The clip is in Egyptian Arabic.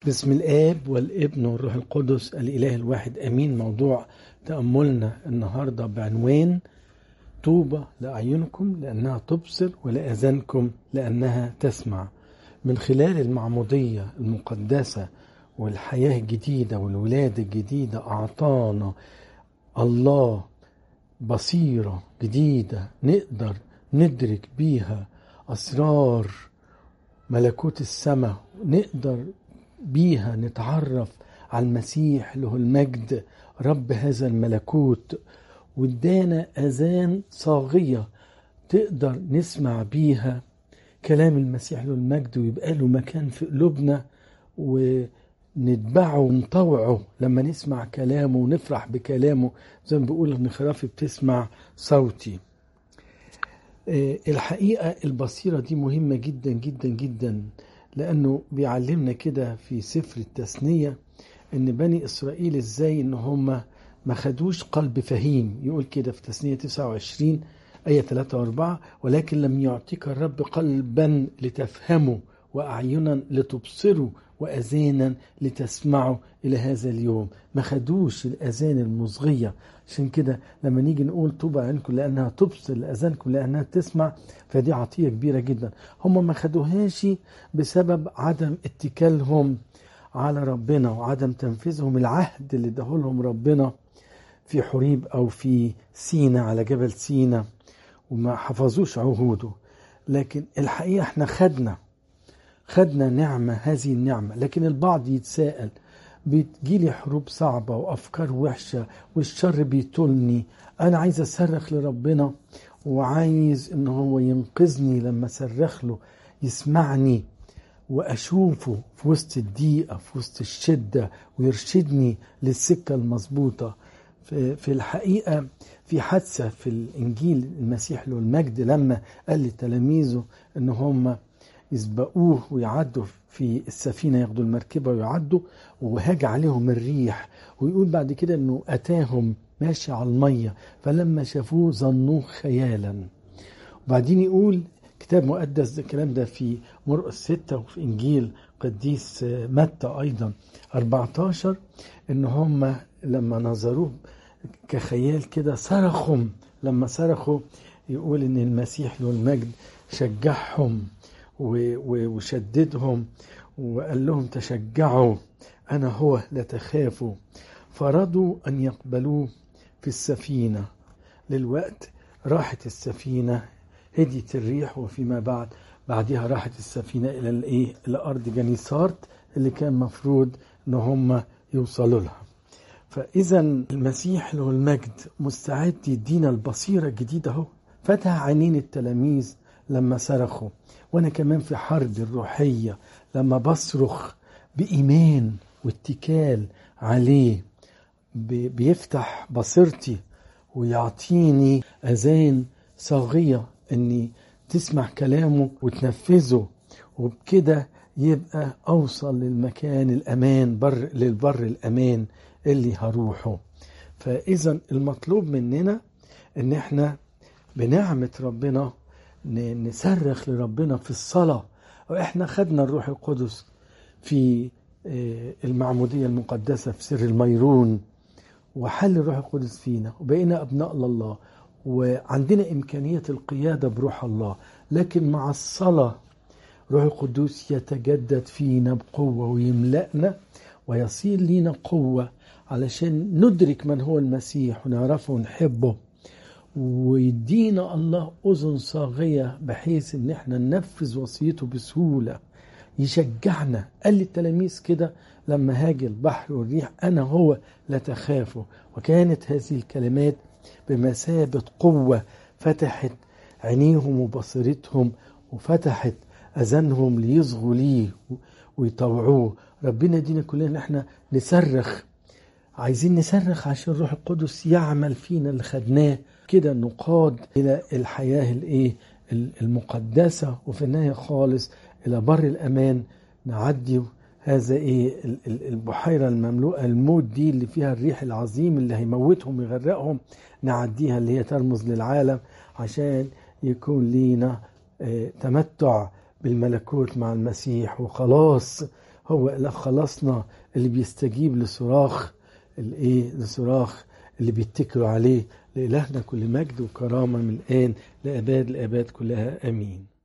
بسم الآب والابن والروح القدس الإله الواحد أمين موضوع تأملنا النهاردة بعنوان طوبى لأعينكم لأنها تبصر ولأذانكم لأنها تسمع من خلال المعمودية المقدسة والحياة الجديدة والولادة الجديدة أعطانا الله بصيرة جديدة نقدر ندرك بيها أسرار ملكوت السماء نقدر بيها نتعرف على المسيح له المجد رب هذا الملكوت وادانا اذان صاغيه تقدر نسمع بيها كلام المسيح له المجد ويبقى له مكان في قلوبنا ونتبعه ونطوعه لما نسمع كلامه ونفرح بكلامه زي ما بيقول ان خرافي بتسمع صوتي الحقيقه البصيره دي مهمه جدا جدا جدا لانه بيعلمنا كده في سفر التثنيه ان بني اسرائيل ازاي ان هم ما خدوش قلب فهيم يقول كده في تثنيه 29 آية 3 و4 ولكن لم يعطيك الرب قلبا لتفهموا وأعينا لتبصروا وأذانا لتسمعوا إلى هذا اليوم ما خدوش الأذان المصغية عشان كده لما نيجي نقول طوبى عنكم لأنها تبصر لأذانكم لأنها تسمع فدي عطية كبيرة جدا هم ما خدوهاش بسبب عدم اتكالهم على ربنا وعدم تنفيذهم العهد اللي اداهولهم ربنا في حريب أو في سينا على جبل سينا وما حفظوش عهوده لكن الحقيقة احنا خدنا خدنا نعمة هذه النعمة لكن البعض يتساءل بتجيلي حروب صعبة وأفكار وحشة والشر بيطولني أنا عايز أصرخ لربنا وعايز إن هو ينقذني لما أصرخ له يسمعني وأشوفه في وسط الضيقة في وسط الشدة ويرشدني للسكة المظبوطة في الحقيقة في حادثة في الإنجيل المسيح له المجد لما قال لتلاميذه إن هم يسبقوه ويعدوا في السفينة ياخدوا المركبة ويعدوا وهاج عليهم الريح ويقول بعد كده إنه أتاهم ماشي على المية فلما شافوه ظنوه خيالا وبعدين يقول كتاب مقدس الكلام ده في مرقس ستة وفي إنجيل قديس متى أيضا 14 إن هم لما نظروه كخيال كده صرخوا لما صرخوا يقول ان المسيح له المجد شجعهم وشددهم وقال لهم تشجعوا انا هو لا تخافوا فرضوا ان يقبلوه في السفينه للوقت راحت السفينه هديت الريح وفيما بعد بعدها راحت السفينه الى الايه الى ارض جنيسارت اللي كان مفروض ان هم يوصلوا لها فإذا المسيح له المجد مستعد يدينا البصيرة الجديدة أهو فتح عينين التلاميذ لما صرخوا وأنا كمان في حرب الروحية لما بصرخ بإيمان واتكال عليه بيفتح بصيرتي ويعطيني أذان صاغية إني تسمع كلامه وتنفذه وبكده يبقى أوصل للمكان الأمان بر للبر الأمان اللي هروحه فاذا المطلوب مننا ان احنا بنعمه ربنا نصرخ لربنا في الصلاه واحنا خدنا الروح القدس في المعموديه المقدسه في سر الميرون وحل الروح القدس فينا وبقينا ابناء لله وعندنا امكانيه القياده بروح الله لكن مع الصلاه روح القدوس يتجدد فينا بقوه ويملأنا ويصير لينا قوه علشان ندرك من هو المسيح ونعرفه ونحبه ويدينا الله أذن صاغية بحيث إن احنا ننفذ وصيته بسهولة يشجعنا قال للتلاميذ كده لما هاجي البحر والريح أنا هو لا تخافوا وكانت هذه الكلمات بمثابة قوة فتحت عينيهم وبصيرتهم وفتحت أذانهم ليصغوا ليه ويطوعوه ربنا يدينا كلنا ان احنا نصرخ عايزين نصرخ عشان الروح القدس يعمل فينا اللي خدناه كده نقاد الى الحياه الايه المقدسه وفي النهايه خالص الى بر الامان نعدي هذا ايه البحيره المملوءه الموت دي اللي فيها الريح العظيم اللي هيموتهم ويغرقهم نعديها اللي هي ترمز للعالم عشان يكون لينا تمتع بالملكوت مع المسيح وخلاص هو إله خلصنا اللي بيستجيب لصراخ الايه لصراخ اللي بيتكلوا عليه لإلهنا كل مجد وكرامة من الآن لأباد الآباد كلها آمين